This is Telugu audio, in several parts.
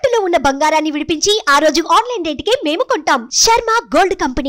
తాకట్టులో ఉన్న బంగారాన్ని విడిపించి ఆ రోజు ఆన్లైన్ రేటుకే మేము కొంటాం శర్మ గోల్డ్ కంపెనీ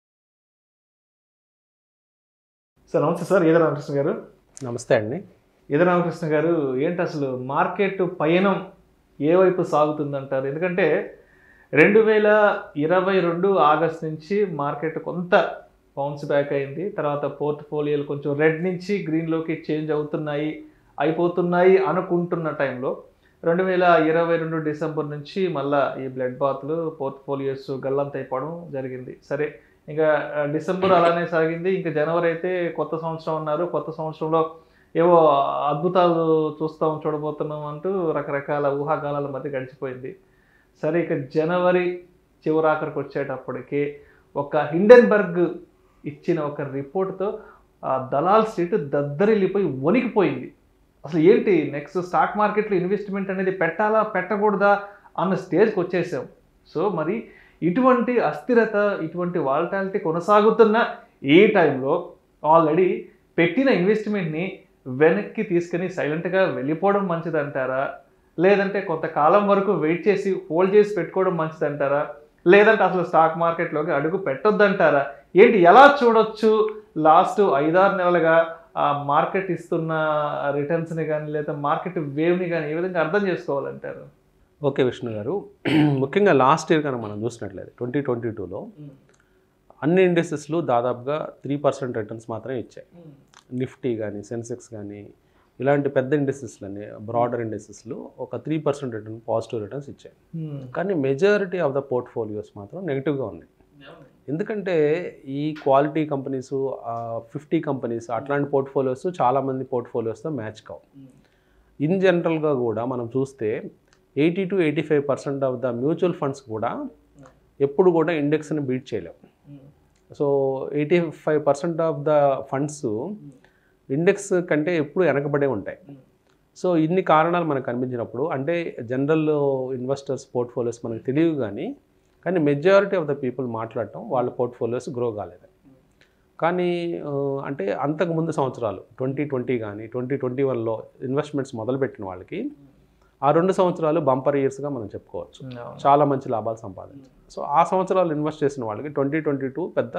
సార్ నమస్తే సార్ ఈద రామకృష్ణ గారు నమస్తే అండి ఈద రామకృష్ణ గారు ఏంటి అసలు మార్కెట్ పయనం ఏ వైపు సాగుతుందంటారు ఎందుకంటే రెండు వేల ఇరవై రెండు ఆగస్ట్ నుంచి మార్కెట్ కొంత బౌన్స్ బ్యాక్ అయింది తర్వాత పోర్ట్ఫోలియోలు కొంచెం రెడ్ నుంచి గ్రీన్లోకి చేంజ్ అవుతున్నాయి అయిపోతున్నాయి అనుకుంటున్న టైంలో రెండు వేల ఇరవై రెండు డిసెంబర్ నుంచి మళ్ళా ఈ బ్లడ్ బాత్లు పోర్ట్ఫోలియోస్ గల్లంత అయిపోవడం జరిగింది సరే ఇంకా ఆ, డిసెంబర్ అలానే సాగింది ఇంకా జనవరి అయితే కొత్త సంవత్సరం ఉన్నారు కొత్త సంవత్సరంలో ఏవో అద్భుతాలు చూస్తాం చూడబోతున్నాం అంటూ రకరకాల ఊహాగానాల మధ్య గడిచిపోయింది సరే ఇక జనవరి చివరాఖరికి వచ్చేటప్పటికి ఒక హిండెన్బర్గ్ ఇచ్చిన ఒక రిపోర్ట్తో ఆ దలాల్ స్ట్రీట్ దద్దరిల్లిపోయి వణికిపోయింది అసలు ఏంటి నెక్స్ట్ స్టాక్ మార్కెట్లో ఇన్వెస్ట్మెంట్ అనేది పెట్టాలా పెట్టకూడదా అన్న స్టేజ్కి వచ్చేసాం సో మరి ఇటువంటి అస్థిరత ఇటువంటి వాలటాలిటీ కొనసాగుతున్న ఈ టైంలో ఆల్రెడీ పెట్టిన ఇన్వెస్ట్మెంట్ని వెనక్కి తీసుకుని సైలెంట్గా వెళ్ళిపోవడం మంచిదంటారా లేదంటే కొంతకాలం వరకు వెయిట్ చేసి హోల్డ్ చేసి పెట్టుకోవడం మంచిదంటారా లేదంటే అసలు స్టాక్ మార్కెట్లోకి అడుగు పెట్టొద్దంటారా ఏంటి ఎలా చూడొచ్చు లాస్ట్ ఐదారు నెలలుగా ఆ మార్కెట్ ఇస్తున్న రిటర్న్స్ని కానీ లేదా మార్కెట్ వేవ్ని కానీ ఏ విధంగా అర్థం చేసుకోవాలంటారు ఓకే విష్ణు గారు ముఖ్యంగా లాస్ట్ ఇయర్ కనుక మనం చూసినట్లయితే ట్వంటీ ట్వంటీ టూలో అన్ని ఇండస్ట్రీస్లు దాదాపుగా త్రీ పర్సెంట్ రిటర్న్స్ మాత్రమే ఇచ్చాయి నిఫ్టీ కానీ సెన్సెక్స్ కానీ ఇలాంటి పెద్ద ఇండస్ట్రీస్లన్నీ బ్రాడర్ ఇండస్ట్రీస్లు ఒక three percent return positive returns ఇచ్చాయి కానీ మెజారిటీ ఆఫ్ ద పోర్ట్ఫోలియోస్ మాత్రం నెగిటివ్గా ఉన్నాయి ఎందుకంటే ఈ క్వాలిటీ కంపెనీస్ ఫిఫ్టీ కంపెనీస్ అట్లాంటి పోర్ట్ఫోలియోస్ చాలామంది పోర్ట్ఫోలియోస్తో మ్యాచ్ కావు ఇన్ జనరల్గా కూడా మనం చూస్తే eighty to eighty five percent of the mutual funds కూడా ఎప్పుడు కూడా ఇండెక్స్ని బీట్ చేయలేవు so eighty five percent of the funds index కంటే ఎప్పుడు వెనకబడే ఉంటాయి సో ఇన్ని కారణాలు మనకు కనిపించినప్పుడు అంటే జనరల్ ఇన్వెస్టర్స్ పోర్ట్ఫోలియోస్ మనకు తెలియదు కానీ కానీ మెజారిటీ ఆఫ్ ద పీపుల్ మాట్లాడటం వాళ్ళ పోర్ట్ఫోలియోస్ గ్రో కాలేదు కానీ ఆ, అంటే అంతకు ముందు సంవత్సరాలు ట్వంటీ ట్వంటీ కానీ ట్వంటీ ట్వంటీ వన్లో ఇన్వెస్ట్మెంట్స్ మొదలుపెట్టిన వాళ్ళకి ఆ రెండు సంవత్సరాలు బంపర్ ఇయర్స్గా మనం చెప్పుకోవచ్చు చాలా మంచి లాభాలు సంపాదించారు సో ఆ సంవత్సరాలు ఇన్వెస్ట్ చేసిన వాళ్ళకి ట్వంటీ ట్వంటీ టూ పెద్ద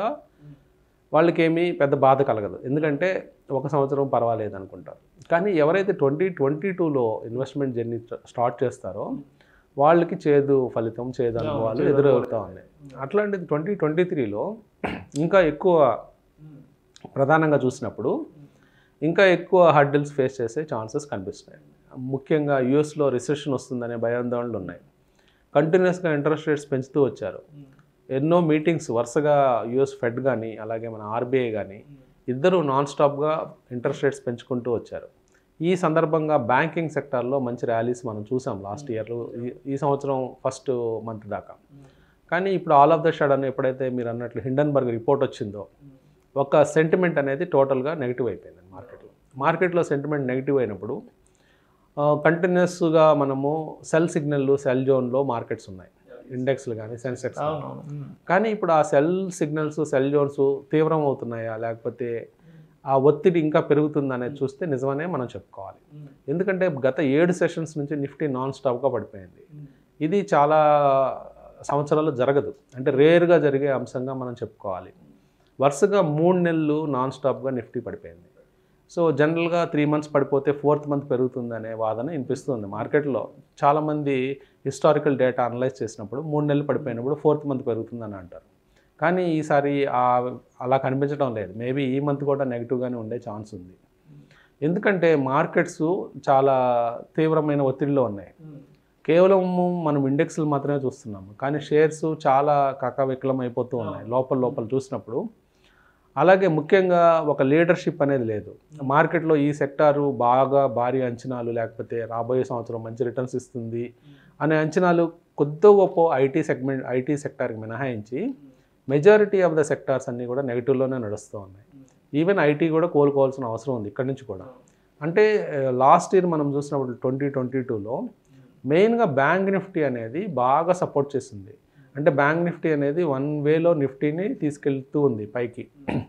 వాళ్ళకి ఏమీ పెద్ద బాధ కలగదు ఎందుకంటే ఒక సంవత్సరం పర్వాలేదు అనుకుంటారు కానీ ఎవరైతే ట్వంటీ ట్వంటీ టూలో ఇన్వెస్ట్మెంట్ జర్నీ స్టార్ట్ చేస్తారో వాళ్ళకి చేదు ఫలితం చేదు అనుభవాలు చేదు ఎదురవుతూ ఉన్నాయి అట్లాంటిది ట్వంటీ ట్వంటీ త్రీలో ఇంకా ఎక్కువ ప్రధానంగా చూసినప్పుడు ఇంకా ఎక్కువ హర్డిల్స్ ఫేస్ చేసే ఛాన్సెస్ కనిపిస్తున్నాయి ముఖ్యంగా యూఎస్లో రిసెషన్ వస్తుందనే భయాందోళనలు ఉన్నాయి కంటిన్యూస్గా ఇంట్రెస్ట్ రేట్స్ పెంచుతూ వచ్చారు ఎన్నో మీటింగ్స్ వరుసగా యుఎస్ ఫెడ్ కానీ అలాగే మన ఆర్బీఐ కానీ ఇద్దరు నాన్ స్టాప్గా ఇంట్రెస్ట్ రేట్స్ పెంచుకుంటూ వచ్చారు ఈ సందర్భంగా బ్యాంకింగ్ సెక్టార్లో మంచి ర్యాలీస్ మనం చూసాం లాస్ట్ ఇయర్ ఈ సంవత్సరం ఫస్ట్ మంత్ దాకా కానీ ఇప్పుడు ఆల్ ఆఫ్ ద షడన్ ఎప్పుడైతే మీరు అన్నట్లు హిండన్బర్గ్ రిపోర్ట్ వచ్చిందో ఒక సెంటిమెంట్ అనేది టోటల్గా నెగిటివ్ అయిపోయింది మార్కెట్లో మార్కెట్లో సెంటిమెంట్ నెగిటివ్ అయినప్పుడు కంటిన్యూస్గా మనము సెల్ సిగ్నల్ సెల్ జోన్లో మార్కెట్స్ ఉన్నాయి ఇండెక్స్లు కానీ సెన్సెక్స్ కానీ. అవునవును కానీ ఇప్పుడు ఆ సెల్ సిగ్నల్స్ సెల్ జోన్స్ తీవ్రం అవుతున్నాయా లేకపోతే ఆ ఒత్తిడి ఇంకా పెరుగుతుందనేది చూస్తే నిజమనే మనం చెప్పుకోవాలి ఎందుకంటే గత ఏడు సెషన్స్ నుంచి నిఫ్టీ నాన్ స్టాప్గా పడిపోయింది ఇది చాలా సంవత్సరాలు జరగదు అంటే రేర్గా జరిగే అంశంగా మనం చెప్పుకోవాలి వరుసగా మూడు నెలలు నాన్ స్టాప్గా నిఫ్టీ పడిపోయింది సో జనరల్గా త్రీ మంత్స్ పడిపోతే ఫోర్త్ మంత్ పెరుగుతుందనే వాదన వినిపిస్తుంది మార్కెట్లో చాలామంది హిస్టారికల్ డేటా అనలైజ్ చేసినప్పుడు మూడు నెలలు పడిపోయినప్పుడు ఫోర్త్ మంత్ పెరుగుతుందని అంటారు కానీ ఈసారి ఆ- అలా కనిపించడం లేదు మేబీ ఈ మంత్ కూడా నెగిటివ్గానే ఉండే ఛాన్స్ ఉంది ఎందుకంటే మార్కెట్స్ చాలా తీవ్రమైన ఒత్తిడిలో ఉన్నాయి కేవలం మనం ఇండెక్స్లు మాత్రమే చూస్తున్నాము కానీ షేర్స్ చాలా కకవికలం అయిపోతూ ఉన్నాయి లోపల లోపల చూసినప్పుడు అలాగే ముఖ్యంగా ఒక లీడర్షిప్ అనేది లేదు మార్కెట్లో ఈ సెక్టారు బాగా భారీ అంచనాలు లేకపోతే రాబోయే సంవత్సరం మంచి రిటర్న్స్ ఇస్తుంది అనే అంచనాలు కొద్ది గొప్ప ఐటీ సెగ్మెంట్ ఐటీ సెక్టార్కి మినహాయించి మెజారిటీ ఆఫ్ ద సెక్టార్స్ అన్నీ కూడా నెగిటివ్లోనే నడుస్తూ ఉన్నాయి ఈవెన్ ఐటీ కూడా కోలుకోవాల్సిన అవసరం ఉంది ఇక్కడి నుంచి కూడా అంటే లాస్ట్ ఇయర్ మనం చూసినప్పుడు ట్వంటీ ట్వంటీ టూలో మెయిన్గా బ్యాంక్ నిఫ్టీ అనేది బాగా సపోర్ట్ చేసింది అంటే బ్యాంక్ నిఫ్టీ అనేది వన్ వేలో నిఫ్టీని తీసుకెళ్తూ ఉంది పైకి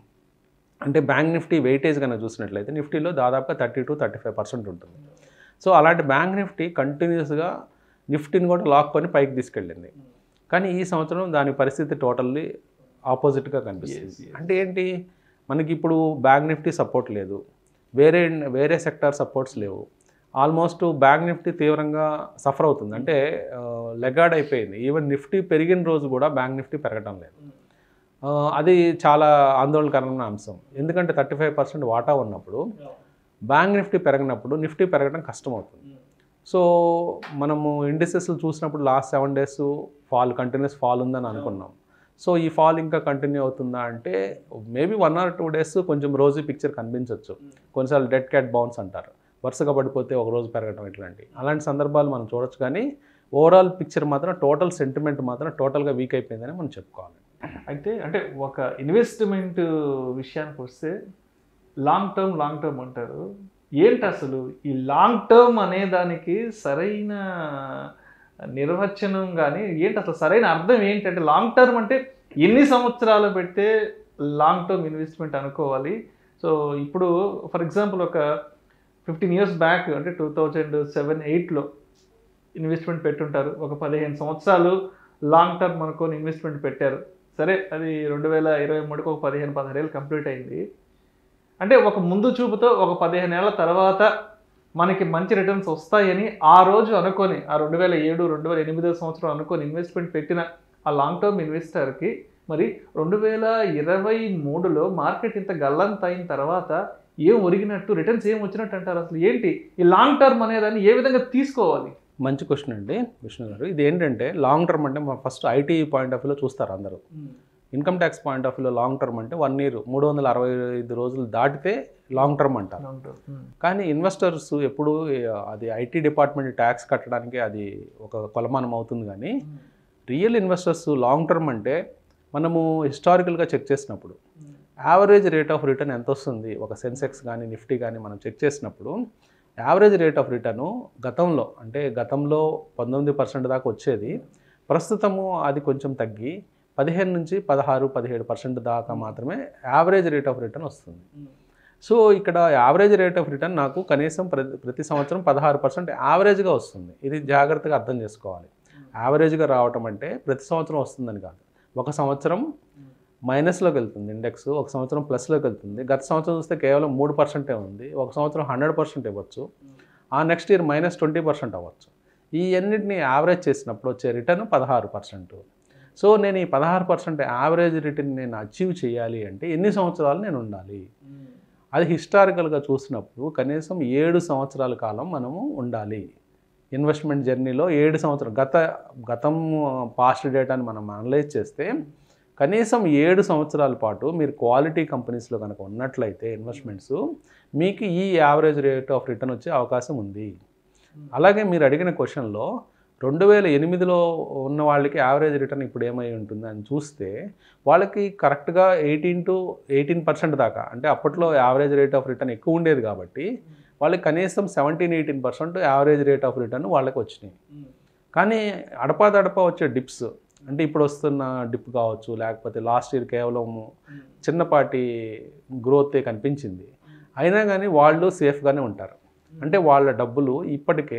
అంటే బ్యాంక్ నిఫ్టీ వెయిటేజ్ కనుక చూసినట్లయితే నిఫ్టీలో దాదాపుగా thirty to thirty five percent ఉంటుంది సో అలాంటి బ్యాంక్ నిఫ్టీ కంటిన్యూస్గా నిఫ్టీని కూడా లాక్కొని పైకి తీసుకెళ్ళింది కానీ ఈ సంవత్సరం దాని పరిస్థితి టోటల్లీ ఆపోజిట్గా కనిపిస్తుంది Yes, yes. అంటే ఏంటి మనకి ఇప్పుడు బ్యాంక్ నిఫ్టీ సపోర్ట్ లేదు వేరే వేరే సెక్టార్ సపోర్ట్స్ లేవు ఆల్మోస్ట్ బ్యాంక్ నిఫ్టీ తీవ్రంగా సఫర్ అవుతుంది అంటే లెగాడ్ అయిపోయింది ఈవెన్ నిఫ్టీ పెరిగిన రోజు కూడా బ్యాంక్ నిఫ్టీ పెరగడం లేదు ఆ, అది చాలా ఆందోళనకరమైన అంశం ఎందుకంటే థర్టీ ఫైవ్ పర్సెంట్ వాటా ఉన్నప్పుడు బ్యాంక్ నిఫ్టీ పెరగనప్పుడు నిఫ్టీ పెరగడం కష్టం అవుతుంది సో మనము ఇండిసెస్లు చూసినప్పుడు last seven days fall continues fall ఉందని అనుకున్నాం సో ఈ ఫాల్ ఇంకా కంటిన్యూ అవుతుందా అంటే maybe one or two days కొంచెం రోజు పిక్చర్ కనిపించవచ్చు కొన్నిసార్లు డెడ్ క్యాట్ బౌన్స్ అంటారు వరుసగా పడిపోతే ఒక రోజు పెరగడం ఇట్లాంటి అలాంటి సందర్భాలు మనం చూడొచ్చు కానీ ఓవరాల్ పిక్చర్ మాత్రం టోటల్ సెంటిమెంట్ మాత్రం టోటల్గా వీక్ అయిపోయిందని మనం చెప్పుకోవాలి అయితే అంటే ఒక ఇన్వెస్ట్మెంట్ విషయానికి వస్తే లాంగ్ టర్మ్ లాంగ్ టర్మ్ అంటారు ఏంటి అసలు ఈ లాంగ్ టర్మ్ అనే దానికి సరైన నిర్వచనం కానీ ఏంటి అసలు సరైన అర్థం ఏంటంటే లాంగ్ టర్మ్ అంటే ఎన్ని సంవత్సరాలు పెడితే లాంగ్ టర్మ్ ఇన్వెస్ట్మెంట్ అనుకోవాలి సో ఇప్పుడు ఫర్ ఎగ్జాంపుల్ ఒక ఫిఫ్టీన్ ఇయర్స్ బ్యాక్ అంటే టూ థౌజండ్ సెవెన్ ఎయిట్లో ఇన్వెస్ట్మెంట్ పెట్టుంటారు ఒక పదిహేను సంవత్సరాలు లాంగ్ టర్మ్ అనుకొని ఇన్వెస్ట్మెంట్ పెట్టారు సరే అది రెండు వేల ఇరవై మూడుకి ఒక పదిహేను పదహారేళ్ళు కంప్లీట్ అయింది అంటే ఒక ముందు చూపుతో ఒక పదిహేను ఏళ్ళ తర్వాత మనకి మంచి రిటర్న్స్ వస్తాయని ఆ రోజు అనుకొని ఆ రెండు వేల ఏడు రెండు వేల ఎనిమిదో సంవత్సరం అనుకొని ఇన్వెస్ట్మెంట్ పెట్టిన ఆ లాంగ్ టర్మ్ ఇన్వెస్టర్కి మరి రెండు వేల ఇరవై మూడులో మార్కెట్ ఇంత గల్లంత అయిన తర్వాత ఏం ఒరిగినట్టు రిటర్న్స్ ఏం వచ్చినట్టు అంటారు అసలు ఏంటి ఈ లాంగ్ టర్మ్ అనేదాన్ని ఏ విధంగా తీసుకోవాలి మంచి క్వశ్చన్ అండి విష్ణు గారు ఇది ఏంటంటే లాంగ్ టర్మ్ అంటే మనం ఫస్ట్ ఐటీ పాయింట్ ఆఫ్ వ్యూలో చూస్తారు అందరూ ఇన్కమ్ ట్యాక్స్ పాయింట్ ఆఫ్ వ్యూలో లాంగ్ టర్మ్ అంటే వన్ ఇయర్ మూడు వందల అరవై ఐదు రోజులు దాటితే లాంగ్ టర్మ్ అంటారు లాంగ్ టర్మ్ కానీ ఇన్వెస్టర్స్ ఎప్పుడు అది ఐటీ డిపార్ట్మెంట్ ట్యాక్స్ కట్టడానికి అది ఒక కొలమానం అవుతుంది కానీ రియల్ ఇన్వెస్టర్స్ లాంగ్ టర్మ్ అంటే మనము హిస్టారికల్గా చెక్ చేసినప్పుడు యావరేజ్ రేట్ ఆఫ్ రిటర్న్ ఎంత వస్తుంది ఒక సెన్సెక్స్ కానీ నిఫ్టీ కానీ మనం చెక్ చేసినప్పుడు యావరేజ్ రేట్ ఆఫ్ రిటర్న్ గతంలో అంటే గతంలో పంతొమ్మిది పర్సెంట్ దాకా వచ్చేది ప్రస్తుతము అది కొంచెం తగ్గి పదిహేను నుంచి పదహారు పదిహేడు పర్సెంట్ దాకా మాత్రమే యావరేజ్ రేట్ ఆఫ్ రిటర్న్ వస్తుంది సో ఇక్కడ యావరేజ్ రేట్ ఆఫ్ రిటర్న్ నాకు కనీసం ప్రతి ప్రతి సంవత్సరం పదహారు పర్సెంట్ యావరేజ్గా వస్తుంది ఇది జాగ్రత్తగా అర్థం చేసుకోవాలి యావరేజ్గా రావటం అంటే ప్రతి సంవత్సరం వస్తుందని కాదు ఒక సంవత్సరం మైనస్లోకి వెళ్తుంది ఇండెక్స్ ఒక సంవత్సరం ప్లస్లోకి వెళ్తుంది గత సంవత్సరం చూస్తే కేవలం మూడు పర్సెంటే ఉంది ఒక సంవత్సరం హండ్రెడ్ పర్సెంట్ ఇవ్వచ్చు ఆ next year minus twenty percent అవ్వచ్చు ఈ అన్నింటిని యావరేజ్ చేసినప్పుడు వచ్చే రిటర్న్ పదహారు పర్సెంట్ సో నేను ఈ పదహారు పర్సెంట్ యావరేజ్ రిటర్న్ నేను అచీవ్ చేయాలి అంటే ఎన్ని సంవత్సరాలు నేను ఉండాలి అది హిస్టారికల్గా చూసినప్పుడు కనీసం ఏడు సంవత్సరాల కాలం మనము ఉండాలి ఇన్వెస్ట్మెంట్ జర్నీలో ఏడు సంవత్సరం గత గతం పాస్ట్ డేటాని మనం అనలైజ్ చేస్తే కనీసం ఏడు సంవత్సరాల పాటు మీరు క్వాలిటీ కంపెనీస్లో కనుక ఉన్నట్లయితే ఇన్వెస్ట్మెంట్స్ మీకు ఈ యావరేజ్ రేట్ ఆఫ్ రిటర్న్ వచ్చే అవకాశం ఉంది అలాగే మీరు అడిగిన క్వశ్చన్లో రెండు వేల ఎనిమిదిలో ఉన్న వాళ్ళకి యావరేజ్ రిటర్న్ ఇప్పుడు ఏమై ఉంటుంది అని చూస్తే వాళ్ళకి కరెక్ట్గా ఎయిటీన్ టు ఎయిటీన్ పర్సెంట్ దాకా అంటే అప్పట్లో యావరేజ్ రేట్ ఆఫ్ రిటర్న్ ఎక్కువ ఉండేది కాబట్టి వాళ్ళకి కనీసం seventeen eighteen percent average rate of return వాళ్ళకి వచ్చినాయి కానీ అడపాదడపా వచ్చే డిప్స్ అంటే ఇప్పుడు వస్తున్న డిప్ కావచ్చు లేకపోతే లాస్ట్ ఇయర్ కేవలం చిన్నపాటి గ్రోతే కనిపించింది అయినా కానీ వాళ్ళు సేఫ్గానే ఉంటారు అంటే వాళ్ళ డబ్బులు ఇప్పటికే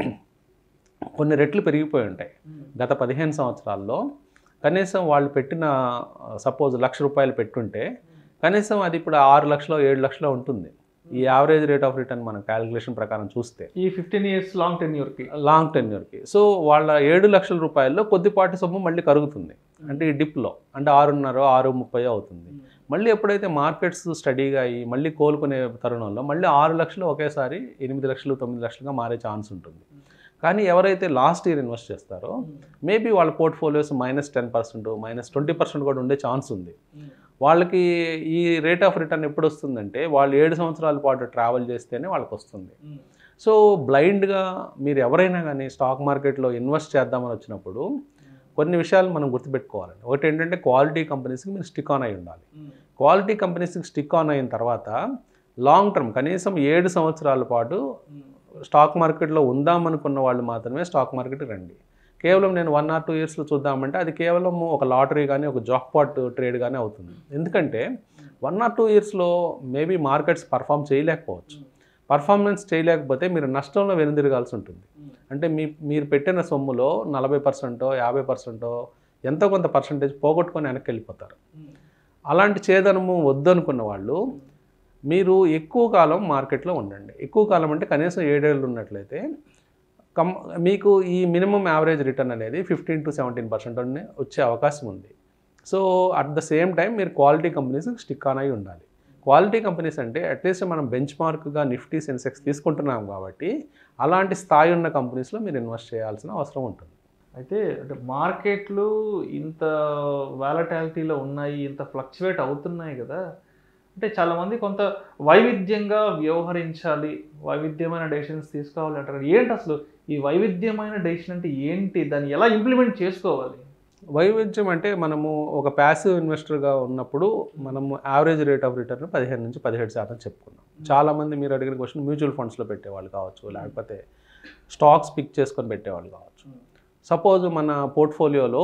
కొన్ని రెట్లు పెరిగిపోయి ఉంటాయి గత పదిహేను సంవత్సరాల్లో కనీసం వాళ్ళు పెట్టిన సపోజ్ లక్ష రూపాయలు పెట్టుంటే కనీసం అది ఇప్పుడు ఆరు లక్షలు ఏడు లక్షలు ఉంటుంది ఈ యావరేజ్ రేట్ ఆఫ్ రిటర్న్ మనం క్యాలిక్యులేషన్ ప్రకారం చూస్తే ఈ ఫిఫ్టీన్ ఇయర్స్ లాంగ్ టెన్యూర్కి లాంగ్ టెన్యూర్కి సో వాళ్ళ ఏడు లక్షల రూపాయల్లో కొద్దిపాటి సొమ్ము మళ్ళీ కరుగుతుంది అంటే ఈ డిప్లో అంటే ఆరున్నర ఆరు ముప్పై అవుతుంది మళ్ళీ ఎప్పుడైతే మార్కెట్స్ స్టడీగా అయ్యి మళ్ళీ కోలుకునే తరుణంలో మళ్ళీ ఆరు లక్షలు ఒకేసారి ఎనిమిది లక్షలు తొమ్మిది లక్షలుగా మారే ఛాన్స్ ఉంటుంది కానీ ఎవరైతే లాస్ట్ ఇయర్ ఇన్వెస్ట్ చేస్తారో మేబీ వాళ్ళ portfolios minus ten percent minus twenty percent కూడా ఉండే ఛాన్స్ ఉంది వాళ్ళకి ఈ రేట్ ఆఫ్ రిటర్న్ ఎప్పుడు వస్తుందంటే వాళ్ళు ఏడు సంవత్సరాల పాటు ట్రావెల్ చేస్తేనే వాళ్ళకి వస్తుంది సో బ్లైండ్గా మీరు ఎవరైనా కానీ స్టాక్ మార్కెట్లో ఇన్వెస్ట్ చేద్దామని వచ్చినప్పుడు కొన్ని విషయాలు మనం గుర్తుపెట్టుకోవాలండి ఒకటి ఏంటంటే క్వాలిటీ కంపెనీస్కి మీరు స్టిక్ ఆన్ అయి ఉండాలి క్వాలిటీ కంపెనీస్కి స్టిక్ ఆన్ అయిన తర్వాత లాంగ్ టర్మ్ కనీసం ఏడు సంవత్సరాల పాటు స్టాక్ మార్కెట్లో ఉందామనుకున్న వాళ్ళు మాత్రమే స్టాక్ మార్కెట్కి రండి కేవలం నేను వన్ ఆర్ టూ ఇయర్స్లో చూద్దామంటే అది కేవలం ఒక లాటరీ కానీ ఒక జాక్పాట్ ట్రేడ్ కానీ అవుతుంది ఎందుకంటే వన్ ఆర్ టూ ఇయర్స్లో మేబీ మార్కెట్స్ పర్ఫామ్ చేయలేకపోవచ్చు పర్ఫార్మెన్స్ చేయలేకపోతే మీరు నష్టంలో వెనుదిరగాల్సి ఉంటుంది అంటే మీ మీరు పెట్టిన సొమ్ములో నలభై పర్సెంటో యాభై పర్సెంటో ఎంతో కొంత పర్సంటేజ్ పోగొట్టుకొని వెనక్కి వెళ్ళిపోతారు అలాంటి చేదనము వద్దనుకున్న వాళ్ళు మీరు ఎక్కువ కాలం మార్కెట్లో ఉండండి ఎక్కువ కాలం అంటే కనీసం ఏడేళ్ళు ఉన్నట్లయితే కం మీకు ఈ మినిమం యావరేజ్ రిటర్న్ అనేది ఫిఫ్టీన్ టు సెవెంటీన్ పర్సెంట్ వచ్చే అవకాశం ఉంది so at the same time మీరు క్వాలిటీ కంపెనీస్ స్టిక్ ఆన్ అయి ఉండాలి క్వాలిటీ కంపెనీస్ అంటే అట్లీస్ట్ మనం బెంచ్ మార్క్గా నిఫ్టీ సెన్సెక్స్ తీసుకుంటున్నాం కాబట్టి అలాంటి స్థాయి ఉన్న కంపెనీస్లో మీరు ఇన్వెస్ట్ చేయాల్సిన అవసరం ఉంటుంది అయితే అంటే మార్కెట్లు ఇంత వాలటాలిటీలో ఉన్నాయి ఇంత ఫ్లక్చువేట్ అవుతున్నాయి కదా అంటే చాలామంది కొంత వైవిధ్యంగా వ్యవహరించాలి వైవిధ్యమైన డెసిషన్స్ తీసుకోవాలి అంటారు ఏంటి అసలు ఈ వైవిధ్యమైన డెసిషన్ అంటే ఏంటి దాన్ని ఎలా ఇంప్లిమెంట్ చేసుకోవాలి వైవిధ్యం అంటే మనము ఒక ప్యాసివ్ ఇన్వెస్టర్గా ఉన్నప్పుడు మనము యావరేజ్ రేట్ ఆఫ్ రిటర్న్ పదిహేను నుంచి పదిహేడు శాతం చెప్పుకున్నాం చాలామంది మీరు అడిగిన క్వశ్చన్ మ్యూచువల్ ఫండ్స్లో పెట్టేవాళ్ళు కావచ్చు లేకపోతే స్టాక్స్ పిక్ చేసుకొని పెట్టేవాళ్ళు కావచ్చు సపోజ్ మన పోర్ట్ఫోలియోలో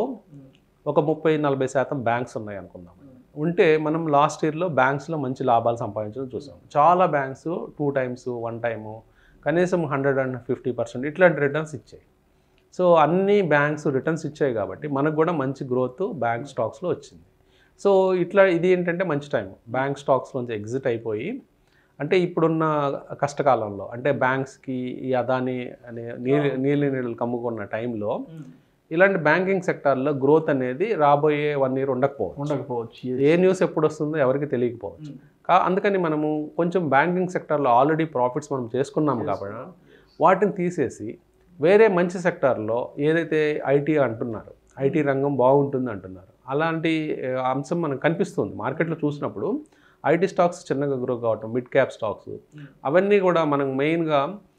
ఒక ముప్పై నలభై శాతం బ్యాంక్స్ ఉన్నాయి అనుకుందాం ఉంటే మనం లాస్ట్ ఇయర్లో బ్యాంక్స్లో మంచి లాభాలు సంపాదించడం చూసాం చాలా banks two times one time కనీసం హండ్రెడ్ అండ్ ఫిఫ్టీ పర్సెంట్ ఇట్లాంటి రిటర్న్స్ ఇచ్చాయి సో అన్ని బ్యాంక్స్ రిటర్న్స్ ఇచ్చాయి కాబట్టి మనకు కూడా మంచి గ్రోత్ బ్యాంక్ స్టాక్స్లో వచ్చింది సో ఇట్లా ఇది ఏంటంటే మంచి టైం బ్యాంక్ స్టాక్స్లోంచి ఎగ్జిట్ అయిపోయి అంటే ఇప్పుడున్న కష్టకాలంలో అంటే బ్యాంక్స్కి ఈ అదాని అనే నీళ్ళ నీళ్ళ నీళ్ళు కమ్ముకున్న టైంలో ఇలాంటి బ్యాంకింగ్ సెక్టార్లో గ్రోత్ అనేది రాబోయే వన్ ఇయర్ ఉండకపోవచ్చు ఉండకపోవచ్చు ఏ న్యూస్ ఎప్పుడు వస్తుందో ఎవరికి తెలియకపోవచ్చు కా అందుకని మనము కొంచెం బ్యాంకింగ్ సెక్టార్లో ఆల్రెడీ ప్రాఫిట్స్ మనం చేసుకున్నాం కాబట్టి వాటిని తీసేసి వేరే మంచి సెక్టార్లో ఏదైతే ఐటీ అంటున్నారు ఐటీ రంగం బాగుంటుంది అంటున్నారు అలాంటి ఆ, అంశం మనకు కనిపిస్తుంది మార్కెట్లో చూసినప్పుడు ఐటీ స్టాక్స్ చిన్నగా గ్రో కావటం మిడ్ క్యాప్ స్టాక్స్ అవన్నీ కూడా మనం మెయిన్గా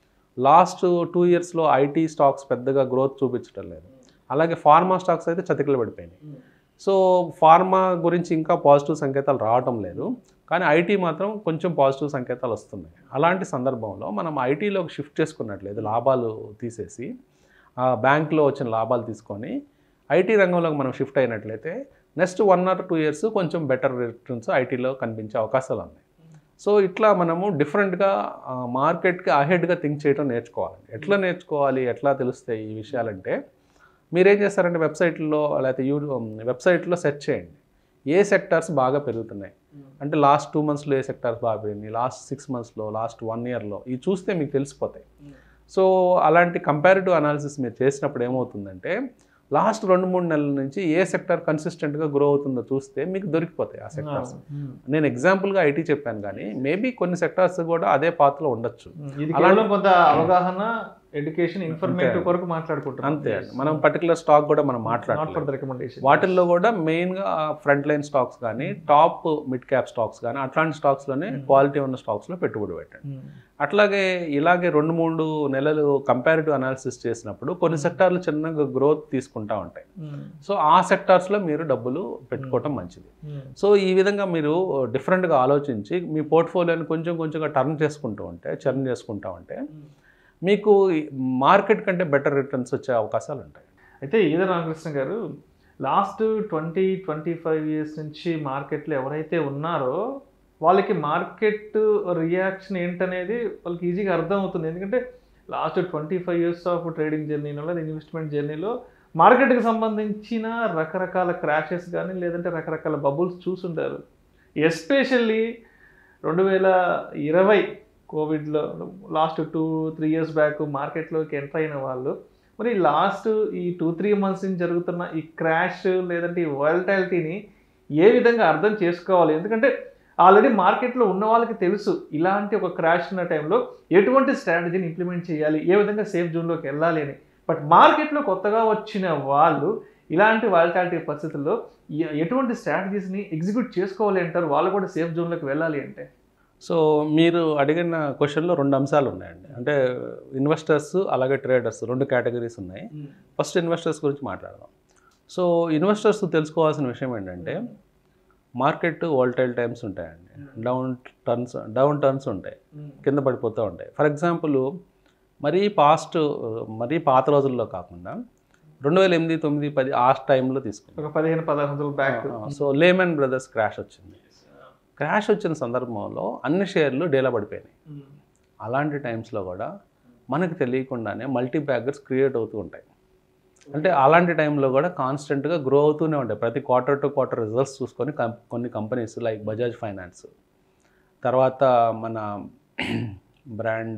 లాస్ట్ టూ ఇయర్స్లో ఐటీ స్టాక్స్ పెద్దగా గ్రోత్ చూపించడం లేదు అలాగే ఫార్మా స్టాక్స్ అయితే చతికిలు పడిపోయినాయి సో ఫార్మా గురించి ఇంకా పాజిటివ్ సంకేతాలు రావటం లేదు కానీ ఐటీ మాత్రం కొంచెం పాజిటివ్ సంకేతాలు వస్తున్నాయి అలాంటి సందర్భంలో మనం ఐటీలోకి షిఫ్ట్ చేసుకున్నట్లేదు లాభాలు తీసేసి ఆ బ్యాంక్లో వచ్చిన లాభాలు తీసుకొని ఐటీ రంగంలోకి మనం షిఫ్ట్ అయినట్లయితే next one or two years కొంచెం బెటర్ రిటర్న్స్ ఐటీలో కనిపించే అవకాశాలు ఉన్నాయి సో ఇట్లా మనము డిఫరెంట్గా మార్కెట్కి అహెడ్గా థింక్ చేయడం నేర్చుకోవాలి ఎట్లా నేర్చుకోవాలి ఎట్లా తెలుస్తాయి ఈ విషయాలంటే మీరేం చేస్తారంటే వెబ్సైట్లో లేకపోతే యూ వెబ్సైట్లో సెర్చ్ చేయండి ఏ సెక్టార్స్ బాగా పెరుగుతున్నాయి అంటే లాస్ట్ టూ మంత్స్లో ఏ సెక్టార్స్ బాగా పెరిగినాయి లాస్ట్ సిక్స్ మంత్స్లో లాస్ట్ వన్ ఇయర్లో ఇవి చూస్తే మీకు తెలిసిపోతాయి సో అలాంటి కంపారిటివ్ అనాలిసిస్ మీరు చేసినప్పుడు ఏమవుతుందంటే లాస్ట్ రెండు మూడు నెలల నుంచి ఏ సెక్టార్ కన్సిస్టెంట్గా గ్రో అవుతుందో చూస్తే మీకు దొరికిపోతాయి ఆ సెక్టార్స్ నేను ఎగ్జాంపుల్గా ఐటీ చెప్పాను కానీ మేబీ కొన్ని సెక్టార్స్ కూడా అదే పాత్రలో ఉండొచ్చు ఇది అలాంటి- కేవలం కొంత అవగాహన ఎడ్యుకేషన్ ఇన్ఫర్మేటివ్ అంతే. కొరకు మాట్లాడుకుంటున్నాం అంతే అండి మనం పర్టికులర్ స్టాక్ కూడా మనం నాట్ మాట్లాడాలి ఫర్ ద రికమెండేషన్ వాటిల్లో కూడా మెయిన్గా ఫ్రంట్ లైన్ స్టాక్స్ కానీ టాప్ మిడ్ క్యాప్ స్టాక్స్ కానీ అట్లాంటి స్టాక్స్లోనే క్వాలిటీ ఉన్న స్టాక్స్లో పెట్టుబడి పెట్టండి అట్లాగే ఇలాగే రెండు మూడు నెలలు కంపారిటివ్ అనాలిసిస్ చేసినప్పుడు కొన్ని సెక్టార్లు చిన్నగా గ్రోత్ తీసుకుంటా ఉంటాయి సో ఆ సెక్టార్స్లో మీరు డబ్బులు పెట్టుకోవటం మంచిది సో ఈ విధంగా మీరు డిఫరెంట్గా ఆలోచించి మీ పోర్ట్ఫోలియోని కొంచెం కొంచెంగా టర్న్ చేసుకుంటూ ఉంటే చర్న్ చేసుకుంటా ఉంటే మీకు మార్కెట్ కంటే బెటర్ రిటర్న్స్ వచ్చే అవకాశాలు ఉంటాయి అయితే Eeda Ramakrishna garu last twenty twenty five years నుంచి మార్కెట్లో ఎవరైతే ఉన్నారో వాళ్ళకి మార్కెట్ రియాక్షన్ ఏంటనేది వాళ్ళకి ఈజీగా అర్థమవుతుంది ఎందుకంటే last twenty five years of trading జర్నీలో లేదా ఇన్వెస్ట్మెంట్ జర్నీలో మార్కెట్కి సంబంధించిన రకరకాల క్రాషెస్ కానీ లేదంటే రకరకాల బబుల్స్ చూసుంటారు ఎస్పెషల్లీ రెండు వేల ఇరవై కోవిడ్లో last two three years back మార్కెట్లోకి ఎంటర్ అయిన వాళ్ళు మరి లాస్ట్ ఈ టూ త్రీ మంత్స్ నుంచి జరుగుతున్న ఈ క్రాష్ లేదంటే ఈ వాలటాలిటీని ఏ విధంగా అర్థం చేసుకోవాలి ఎందుకంటే ఆల్రెడీ మార్కెట్లో ఉన్న వాళ్ళకి తెలుసు ఇలాంటి ఒక క్రాష్ ఉన్న టైంలో ఎటువంటి స్ట్రాటజీని ఇంప్లిమెంట్ చేయాలి ఏ విధంగా సేఫ్ జోన్లోకి వెళ్ళాలి అని బట్ మార్కెట్లో కొత్తగా వచ్చిన వాళ్ళు ఇలాంటి వాలటాలిటీ పరిస్థితుల్లో ఎ- ఎటువంటి స్ట్రాటజీస్ని ఎగ్జిక్యూట్ చేసుకోవాలి అంటారు వాళ్ళు కూడా సేఫ్ జోన్లోకి వెళ్ళాలి అంటే సో మీరు అడిగిన క్వశ్చన్లో రెండు అంశాలు ఉన్నాయండి అంటే ఇన్వెస్టర్స్ అలాగే ట్రేడర్స్ రెండు కేటగిరీస్ ఉన్నాయి ఫస్ట్ ఇన్వెస్టర్స్ గురించి మాట్లాడదాం సో ఇన్వెస్టర్స్ తెలుసుకోవాల్సిన విషయం ఏంటంటే మార్కెట్ వాల్టైల్ టైమ్స్ ఉంటాయండి డౌన్ టర్న్స్ డౌన్ టర్న్స్ ఉంటాయి కింద పడిపోతూ ఉంటాయి ఫర్ ఎగ్జాంపుల్ మరీ పాస్ట్ మరీ పాత రోజుల్లో కాకుండా రెండు వేల ఎనిమిది తొమ్మిది పది ఆ టైంలో తీసుకున్నాం ఒక పదిహేను పదహారు వందల back so Lehman Brothers crash వచ్చింది క్రాష్ వచ్చిన సందర్భంలో అన్ని షేర్లు డేలా పడిపోయినాయి అలాంటి టైమ్స్లో కూడా మనకు తెలియకుండానే మల్టీ బ్యాగర్స్ క్రియేట్ అవుతూ ఉంటాయి అంటే అలాంటి టైంలో కూడా కాన్స్టెంట్గా గ్రో అవుతూనే ఉంటాయి ప్రతి క్వార్టర్ టు క్వార్టర్ రిజల్ట్స్ చూసుకొని కం- కొన్ని కంపెనీస్ లైక్ బజాజ్ ఫైనాన్స్ తర్వాత మన brand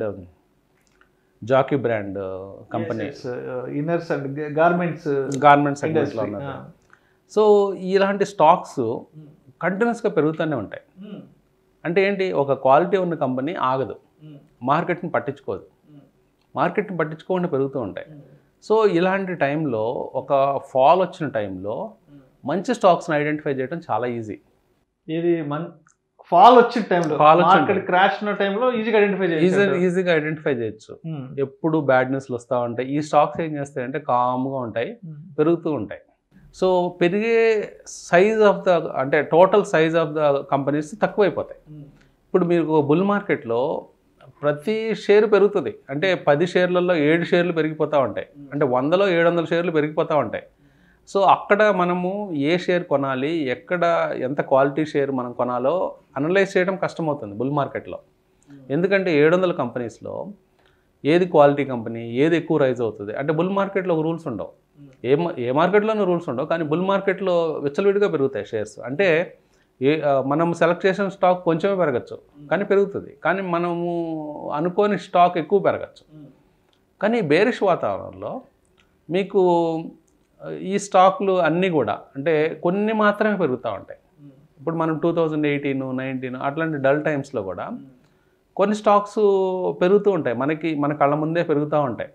Jockey brand company inners and garments garment సెగ్మెంట్లో ఉన్నది సో ఇలాంటి స్టాక్స్ కంటిన్యూస్గా పెరుగుతూనే ఉంటాయి అంటే ఏంటి ఒక క్వాలిటీ ఉన్న కంపెనీ ఆగదు మార్కెట్ని పట్టించుకోదు మార్కెట్ని పట్టించుకోకుండా పెరుగుతూ ఉంటాయి సో ఇలాంటి టైంలో ఒక ఫాల్ వచ్చిన టైంలో మంచి స్టాక్స్ని ఐడెంటిఫై చేయడం చాలా ఈజీ ఇది మన్ ఫాల్ వచ్చిన టైంలో Fall వచ్చిన మార్కెట్ time. క్రాష్ ఉన్న టైంలో ఈజీగా ఐడెంటిఫై ఈజీ చేయాలి ఈజీగా ఐడెంటిఫై చేయొచ్చు ఎప్పుడు బ్యాడ్ న్యూస్లు వస్తూ ఉంటాయి ఈ స్టాక్స్ ఏం చేస్తాయంటే కామ్గా ఉంటాయి పెరుగుతూ ఉంటాయి సో పెరిగే సైజ్ ఆఫ్ ద అంటే total size of the companies తక్కువైపోతాయి ఇప్పుడు మీరు బుల్ మార్కెట్లో ప్రతి షేర్ పెరుగుతుంది అంటే పది షేర్లలో ఏడు షేర్లు పెరిగిపోతూ ఉంటాయి అంటే వందలో ఏడు వందల షేర్లు పెరిగిపోతూ ఉంటాయి సో అక్కడ మనము ఏ షేర్ కొనాలి ఎక్కడ ఎంత క్వాలిటీ షేర్ మనం కొనాలో అనలైజ్ చేయడం కష్టమవుతుంది బుల్ మార్కెట్లో ఎందుకంటే ఏడు వందల కంపెనీస్లో ఏది క్వాలిటీ కంపెనీ ఏది ఎక్కువ రైజ్ అవుతుంది అంటే బుల్ మార్కెట్లో రూల్స్ ఉండవు ఏ మా- ఏ మార్కెట్లోనూ రూల్స్ ఉండవు కానీ బుల్ మార్కెట్లో విచ్చలవిడిగా పెరుగుతాయి షేర్స్ అంటే ఏ ఆ, మనం సెలెక్ట్ చేసిన స్టాక్ కొంచెమే పెరగచ్చు కానీ పెరుగుతుంది కానీ మనము అనుకోని స్టాక్ ఎక్కువ పెరగచ్చు కానీ బేరిష్ వాతావరణంలో మీకు ఆ, ఈ స్టాక్లు అన్నీ కూడా అంటే కొన్ని మాత్రమే పెరుగుతూ ఉంటాయి ఇప్పుడు మనం టూ థౌజండ్ ఎయిటీన్ నైన్టీన్ అట్లాంటి డల్ టైమ్స్లో కూడా కొన్ని స్టాక్స్ పెరుగుతూ ఉంటాయి మనకి మన కళ్ళ ముందే పెరుగుతూ ఉంటాయి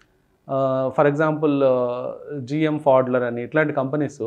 ఫర్ ఎగ్జాంపుల్ జిఎం ఫాడ్లర్ అని ఇట్లాంటి కంపెనీస్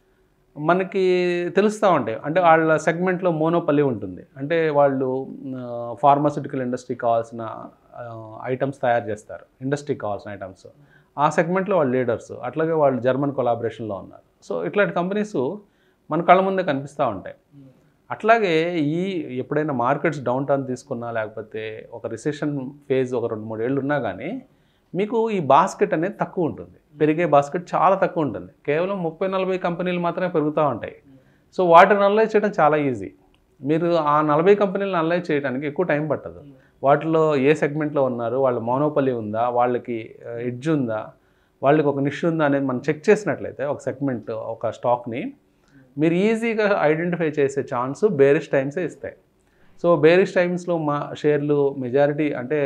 మనకి తెలుస్తూ ఉంటాయి అంటే వాళ్ళ సెగ్మెంట్లో మోనోపల్లి ఉంటుంది అంటే వాళ్ళు ఫార్మాస్యూటికల్ ఇండస్ట్రీ కావాల్సిన ఐటమ్స్ తయారు చేస్తారు ఇండస్ట్రీకి కావాల్సిన ఐటమ్స్ ఆ సెగ్మెంట్లో వాళ్ళు లీడర్స్ అట్లాగే వాళ్ళు జర్మన్ కొలాబరేషన్లో ఉన్నారు సో ఇట్లాంటి కంపెనీస్ మన కళ్ళ ముందే కనిపిస్తూ ఉంటాయి అట్లాగే ఈ ఎప్పుడైనా మార్కెట్స్ డౌన్ టర్న్ తీసుకున్నా లేకపోతే ఒక రిసెషన్ ఫేజ్ ఒక రెండు మూడు ఏళ్ళు ఉన్నా కానీ మీకు ఈ బాస్కెట్ అనేది తక్కువ ఉంటుంది పెరిగే బాస్కెట్ చాలా తక్కువ ఉంటుంది కేవలం ముప్పై నలభై కంపెనీలు మాత్రమే పెరుగుతూ ఉంటాయి సో వాటిని అనలైజ్ చేయడం చాలా ఈజీ మీరు ఆ నలభై కంపెనీలను అనలైజ్ చేయడానికి ఎక్కువ టైం పట్టదు వాటిలో ఏ సెగ్మెంట్లో ఉన్నారు వాళ్ళ మోనోపలి ఉందా వాళ్ళకి ఎడ్జ్ ఉందా వాళ్ళకి ఒక నిష్ ఉందా అనేది మనం చెక్ చేసినట్లయితే ఒక సెగ్మెంట్ ఒక స్టాక్ని మీరు ఈజీగా ఐడెంటిఫై చేసే ఛాన్స్ బేరిష్ టైమ్సే ఇస్తాయి సో బేరిష్ టైమ్స్లో మా షేర్లు మెజారిటీ అంటే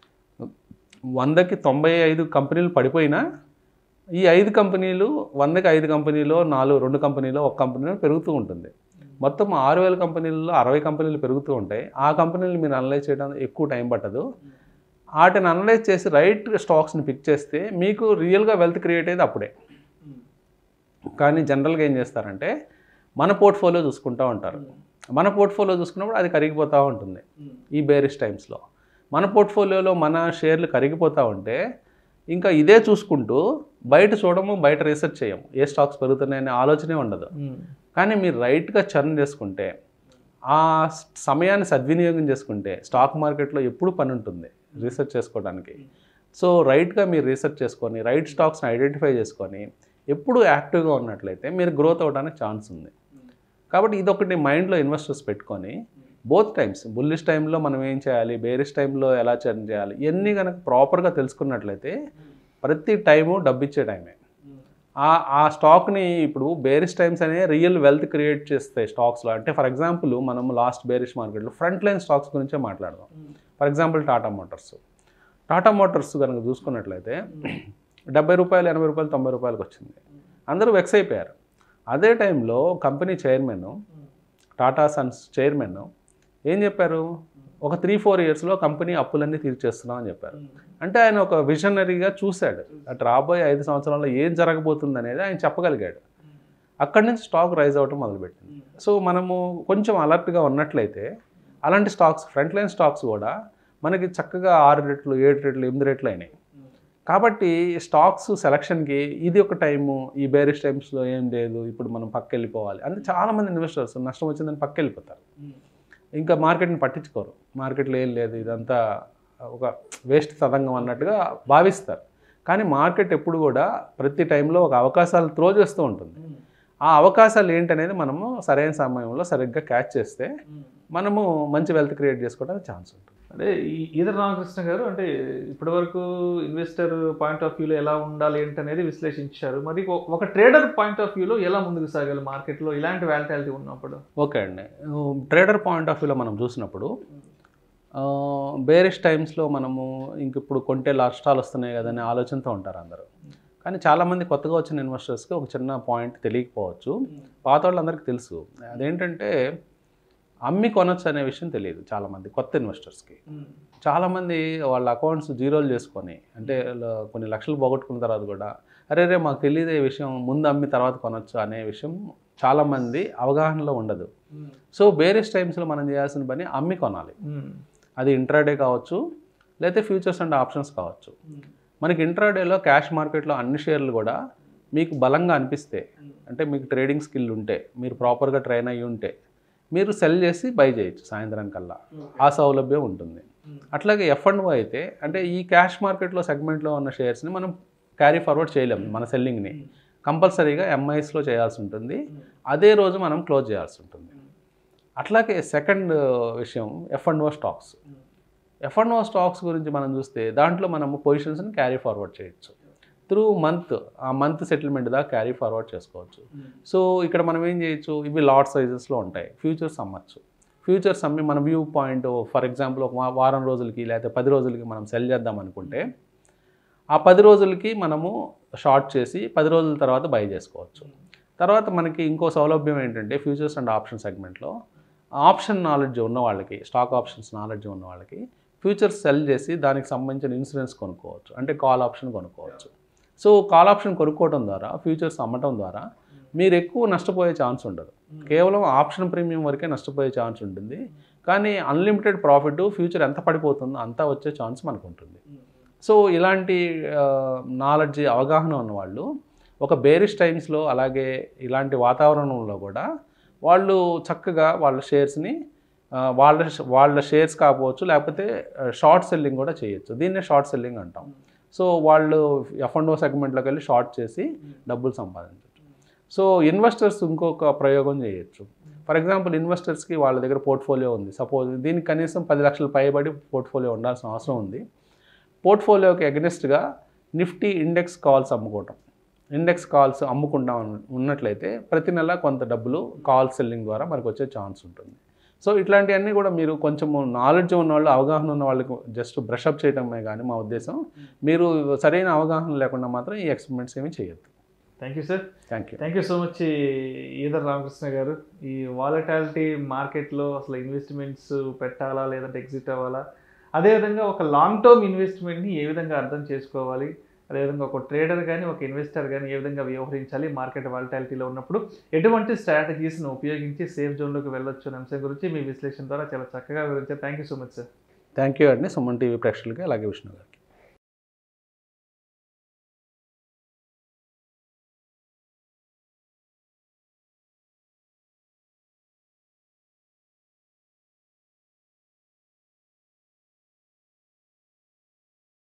వందకి తొంభై ఐదు కంపెనీలు పడిపోయినా ఈ ఐదు కంపెనీలు వందకి ఐదు కంపెనీలో నాలుగు రెండు కంపెనీలో ఒక కంపెనీలో పెరుగుతూ ఉంటుంది మొత్తం ఆరు వేల కంపెనీలలో అరవై కంపెనీలు పెరుగుతూ ఉంటాయి ఆ కంపెనీలు మీరు అనలైజ్ చేయడం ఎక్కువ టైం పట్టదు వాటిని అనలైజ్ చేసి రైట్ స్టాక్స్ని పిక్ చేస్తే మీకు రియల్గా వెల్త్ క్రియేట్ అయ్యేది అప్పుడే కానీ జనరల్గా ఏం చేస్తారంటే మన పోర్ట్ఫోలియో చూసుకుంటూ ఉంటారు మన పోర్ట్ఫోలియో చూసుకున్నప్పుడు అది కరిగిపోతూ ఉంటుంది ఈ బేరిష్ టైమ్స్లో మన పోర్ట్ఫోలియోలో మన షేర్లు కరిగిపోతూ ఉంటే ఇంకా ఇదే చూసుకుంటూ బయట చూడము బయట రీసెర్చ్ చేయము ఏ స్టాక్స్ పెరుగుతున్నాయనే ఆలోచనే ఉండదు కానీ మీరు రైట్గా చర్న్ చేసుకుంటే ఆ సమయాన్ని సద్వినియోగం చేసుకుంటే స్టాక్ మార్కెట్లో ఎప్పుడు పని ఉంటుంది రీసెర్చ్ చేసుకోవడానికి సో రైట్గా మీరు రీసెర్చ్ చేసుకొని రైట్ స్టాక్స్ని ఐడెంటిఫై చేసుకొని ఎప్పుడు యాక్టివ్గా ఉన్నట్లయితే మీరు గ్రోత్ అవ్వడానికి ఛాన్స్ ఉంది కాబట్టి ఇదొకటి మైండ్లో ఇన్వెస్టర్స్ పెట్టుకొని బోత్ టైమ్స్ బుల్లిష్ టైంలో మనం ఏం చేయాలి బేరిష్ టైంలో ఎలా చర్న్ చేయాలి ఇవన్నీ కనుక ప్రాపర్గా తెలుసుకున్నట్లయితే ప్రతి టైము డబ్బిచ్చే టైమే ఆ ఆ స్టాక్ని ఇప్పుడు బేరిష్ టైమ్స్ అనే రియల్ వెల్త్ క్రియేట్ చేస్తాయి స్టాక్స్లో అంటే ఫర్ ఎగ్జాంపుల్ మనం లాస్ట్ బేరిష్ మార్కెట్లో ఫ్రంట్ లైన్ స్టాక్స్ గురించే మాట్లాడదాం for example Tata Motors Tata Motors కనుక చూసుకున్నట్లయితే డెబ్బై రూపాయలు ఎనభై రూపాయలు తొంభై రూపాయలకు వచ్చింది అందరూ వెక్స్ అయిపోయారు అదే టైంలో company chairman Tata Sons chairman ఏం చెప్పారు ఒక త్రీ ఫోర్ ఇయర్స్లో కంపెనీ అప్పులన్నీ తీర్చేస్తున్నాం అని చెప్పారు అంటే ఆయన ఒక విజనరీగా చూశాడు అటు రాబోయే ఐదు సంవత్సరాల్లో ఏం జరగబోతుంది అనేది ఆయన చెప్పగలిగాడు అక్కడి నుంచి స్టాక్ రైజ్ అవ్వటం మొదలుపెట్టింది సో మనము కొంచెం అలర్ట్గా ఉన్నట్లయితే అలాంటి స్టాక్స్ ఫ్రంట్ లైన్ స్టాక్స్ కూడా మనకి చక్కగా ఆరు రెట్లు ఏడు రెట్లు ఎనిమిది రెట్లు అయినాయి కాబట్టి స్టాక్స్ సెలక్షన్కి ఇది ఒక టైము ఈ బేరిష్ టైమ్స్లో ఏం లేదు ఇప్పుడు మనం పక్క వెళ్ళిపోవాలి అంటే చాలామంది ఇన్వెస్టర్స్ నష్టం వచ్చిందని పక్క వెళ్ళిపోతారు ఇంకా మార్కెట్ని పట్టించుకోరు మార్కెట్లో ఏం లేదు ఇదంతా ఒక వేస్ట్ తదంగం అన్నట్టుగా భావిస్తారు కానీ మార్కెట్ ఎప్పుడు కూడా ప్రతి టైంలో ఒక అవకాశాలు త్రో చేస్తూ ఉంటుంది ఆ అవకాశాలు ఏంటనేది మనము సరైన సమయంలో సరిగ్గా క్యాచ్ చేస్తే మనము మంచి వెల్త్ క్రియేట్ చేసుకోవడానికి ఛాన్స్ ఉంటుంది అంటే ఈ- ఈదర్ రామకృష్ణ గారు అంటే ఇప్పటివరకు ఇన్వెస్టర్ పాయింట్ ఆఫ్ వ్యూలో ఎలా ఉండాలి ఏంటి అనేది విశ్లేషించారు మరి ఒక- ఒక ట్రేడర్ పాయింట్ ఆఫ్ వ్యూలో ఎలా ముందుకు సాగాలి మార్కెట్లో ఇలాంటి వ్యాలిటాలిటీ ఉన్నప్పుడు ఓకే అండి ట్రేడర్ పాయింట్ ఆఫ్ వ్యూలో మనం చూసినప్పుడు బేరిష్ టైమ్స్లో మనము ఇంక ఇప్పుడు కొంటే నష్టాలు వస్తున్నాయి కదనే ఆలోచనతో ఉంటారు అందరూ కానీ చాలామంది కొత్తగా వచ్చిన ఇన్వెస్టర్స్కి ఒక చిన్న పాయింట్ తెలియకపోవచ్చు పాత వాళ్ళందరికీ తెలుసు అదేంటంటే అమ్మి కొనొచ్చు అనే విషయం తెలియదు చాలామంది కొత్త ఇన్వెస్టర్స్కి చాలామంది వాళ్ళ అకౌంట్స్ జీరోలు చేసుకొని అంటే ల- కొన్ని లక్షలు పోగొట్టుకున్న తర్వాత కూడా అరే రే మాకు తెలియదు ఈ విషయం ముందు అమ్మి తర్వాత కొనొచ్చు అనే విషయం చాలామంది అవగాహనలో ఉండదు సో వేరియస్ టైమ్స్లో మనం చేయాల్సిన పని అమ్మి కొనాలి అది ఇంట్రాడే కావచ్చు లేకపోతే ఫ్యూచర్స్ అండ్ ఆప్షన్స్ కావచ్చు మనకి ఇంట్రాడేలో క్యాష్ మార్కెట్లో అన్ని షేర్లు కూడా మీకు బలంగా అనిపిస్తే అంటే మీకు ట్రేడింగ్ స్కిల్ ఉంటే మీరు ప్రాపర్గా ట్రైన్ అయ్యి ఉంటే మీరు సెల్ చేసి బై చేయొచ్చు సాయంత్రం కల్లా ఆ సౌలభ్యం ఉంటుంది అట్లాగే ఎఫ్ అండ్ అయితే అంటే ఈ క్యాష్ మార్కెట్లో సెగ్మెంట్లో ఉన్న షేర్స్ని మనం క్యారీ ఫార్వర్డ్ చేయలేము మన సెల్లింగ్ని కంపల్సరీగా ఎంఐఎస్లో చేయాల్సి ఉంటుంది అదే రోజు మనం క్లోజ్ చేయాల్సి ఉంటుంది అట్లాగే సెకండ్ విషయం F and O stocks F and O stocks గురించి మనం చూస్తే దాంట్లో మనము పొజిషన్స్ని క్యారీ ఫార్వర్డ్ చేయొచ్చు త్రూ మంత్ ఆ మంత్ సెటిల్మెంట్ దాకా క్యారీ ఫార్వర్డ్ చేసుకోవచ్చు సో ఇక్కడ మనం ఏం చేయొచ్చు ఇవి లాట్ సైజెస్లో ఉంటాయి ఫ్యూచర్స్ అమ్మచ్చు ఫ్యూచర్స్ అమ్మి మన వ్యూ పాయింట్ ఫర్ ఎగ్జాంపుల్ ఒక వా- వారం రోజులకి లేకపోతే పది రోజులకి మనం సెల్ చేద్దాం అనుకుంటే ఆ పది రోజులకి మనము షార్ట్ చేసి పది రోజుల తర్వాత బై చేసుకోవచ్చు తర్వాత మనకి ఇంకో సౌలభ్యం ఏంటంటే ఫ్యూచర్స్ అండ్ ఆప్షన్ సెగ్మెంట్లో ఆప్షన్ నాలెడ్జ్ ఉన్న వాళ్ళకి స్టాక్ ఆప్షన్స్ నాలెడ్జ్ ఉన్న వాళ్ళకి ఫ్యూచర్స్ సెల్ చేసి దానికి సంబంధించిన ఇన్సూరెన్స్ కొనుక్కోవచ్చు అంటే కాల్ ఆప్షన్ కొనుక్కోవచ్చు సో కాల్ ఆప్షన్ కొనుక్కోవడం ద్వారా ఫ్యూచర్స్ అమ్మటం ద్వారా మీరు ఎక్కువ నష్టపోయే ఛాన్స్ ఉండదు కేవలం ఆప్షన్ ప్రీమియం వరకే నష్టపోయే ఛాన్స్ ఉంటుంది కానీ అన్లిమిటెడ్ ప్రాఫిట్ ఫ్యూచర్ ఎంత పడిపోతుందో అంతా వచ్చే ఛాన్స్ మనకు ఉంటుంది సో ఇలాంటి నాలెడ్జ్ అవగాహన ఉన్నవాళ్ళు ఒక బేరిష్ టైమ్స్లో అలాగే ఇలాంటి వాతావరణంలో కూడా వాళ్ళు చక్కగా వాళ్ళ షేర్స్ని ఆ, వాళ్ళ వాళ్ళ షేర్స్ కాకపోవచ్చు లేకపోతే షార్ట్ సెల్లింగ్ కూడా చేయొచ్చు దీన్నే షార్ట్ సెల్లింగ్ అంటాం సో వాళ్ళు ఎఫ్ అండ్ ఓ సెగ్మెంట్లోకి వెళ్ళి షార్ట్ చేసి డబ్బులు సంపాదించవచ్చు సో ఇన్వెస్టర్స్ ఇంకొక ప్రయోగం చేయొచ్చు ఫర్ ఎగ్జాంపుల్ ఇన్వెస్టర్స్కి వాళ్ళ దగ్గర పోర్ట్ఫోలియో ఉంది సపోజ్ దీనికి కనీసం పది లక్షలు పైబడి పోర్ట్ఫోలియో ఉండాల్సిన అవసరం ఉంది పోర్ట్ఫోలియోకి అగెనిస్ట్గా నిఫ్టీ ఇండెక్స్ కాల్స్ అమ్ముకోవటం ఇండెక్స్ కాల్స్ అమ్ముకుంటాం అన్న- ఉన్నట్లయితే ప్రతి నెల కొంత డబ్బులు కాల్ సెల్లింగ్ ద్వారా మనకు వచ్చే ఛాన్స్ ఉంటుంది సో ఇట్లాంటివన్నీ కూడా మీరు కొంచెం నాలెడ్జ్ ఉన్న వాళ్ళు అవగాహన ఉన్న వాళ్ళకి జస్ట్ బ్రషప్ చేయడమే కానీ మా ఉద్దేశం మీరు సరైన అవగాహన లేకుండా మాత్రం ఈ ఎక్స్పెరిమెంట్స్ ఏమీ చేయొద్దు thank you sir thank you thank you so much Eedara Ramakrishna garu ఈ వాలటాలిటీ మార్కెట్లో అసలు ఇన్వెస్ట్మెంట్స్ పెట్టాలా లేదంటే ఎగ్జిట్ అవ్వాలా అదేవిధంగా ఒక లాంగ్ టర్మ్ ఇన్వెస్ట్మెంట్ని ఏ విధంగా అర్థం చేసుకోవాలి అదేవిధంగా ఒక ట్రేడర్ కానీ ఒక ఇన్వెస్టర్ కానీ ఏ విధంగా వ్యవహరించాలి మార్కెట్ వాలటాలిటీలో ఉన్నప్పుడు ఎటువంటి స్ట్రాటజీస్ను ఉపయోగించి సేఫ్ జోన్లోకి వెళ్ళొచ్చు అనే అంశం గురించి మీ విశ్లేషణ ద్వారా చాలా చక్కగా వివరించారు thank you so much sir thank you అండి సుమన్ టీవీ ప్రేక్షకులకి అలాగే విష్ణు గారికి